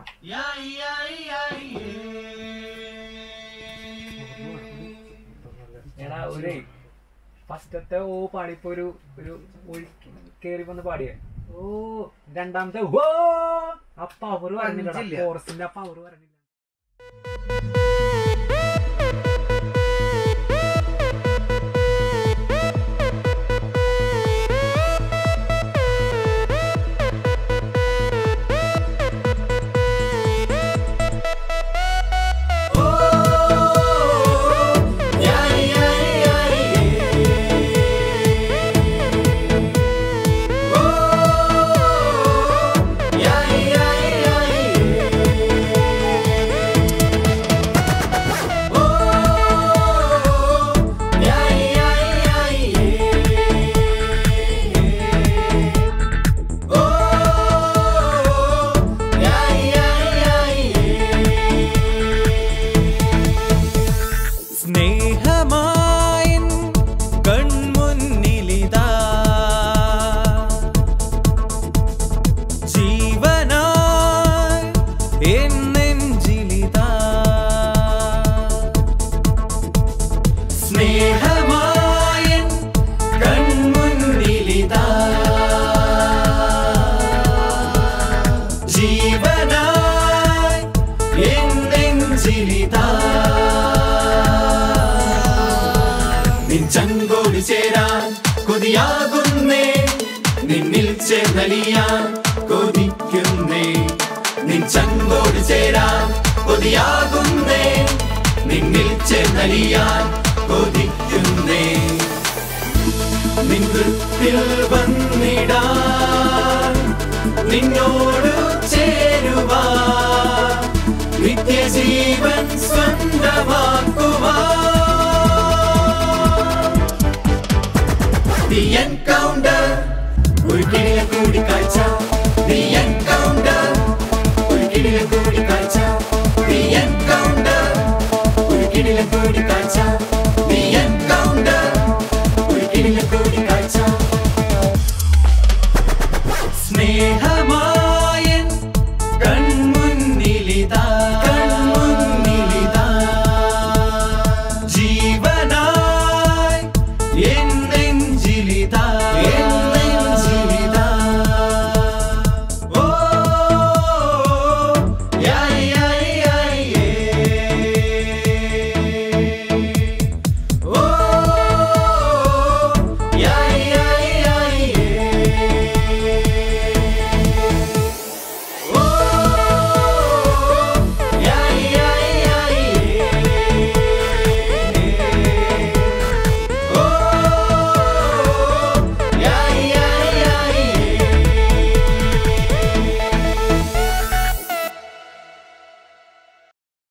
എടാ ഒരു ഫസ്റ്റത്തെ ഓ പാടിപ്പോ ഒരു ഒരു കേറി വന്ന് പാടിയേ ഓ രണ്ടാമത്തെ ഓ ആ പവർ പറഞ്ഞില്ല അഞ്ചില്ല. കോറസിന്റെ ആ പവർ പറഞ്ഞില്ല സ്നേഹമായിൻ കൺമുന്നിലിതാ ജീവനായി എൻ നെഞ്ചിലിതാ സ്നേഹമായൻ കൺമുന്നിലിതാ ജീവനായി എൻ നെഞ്ചിലിതാ നിൻ ചങ്കോട് ചേരാൻ കൊതിയാകുന്നേ നിന്നിൽ ചേർന്നലിയാൻ കൊതിക്കുന്നേ നിൻ ചങ്കോട് ചേരാൻ കൊതിയാകുന്നേ നിന്നിൽ ചേർന്നലിയാൻ കൊതിക്കുന്നേ നിൻ വൃത്തിൽ വന്നിടാൻ നിന്നോട് ചേരുവാൻ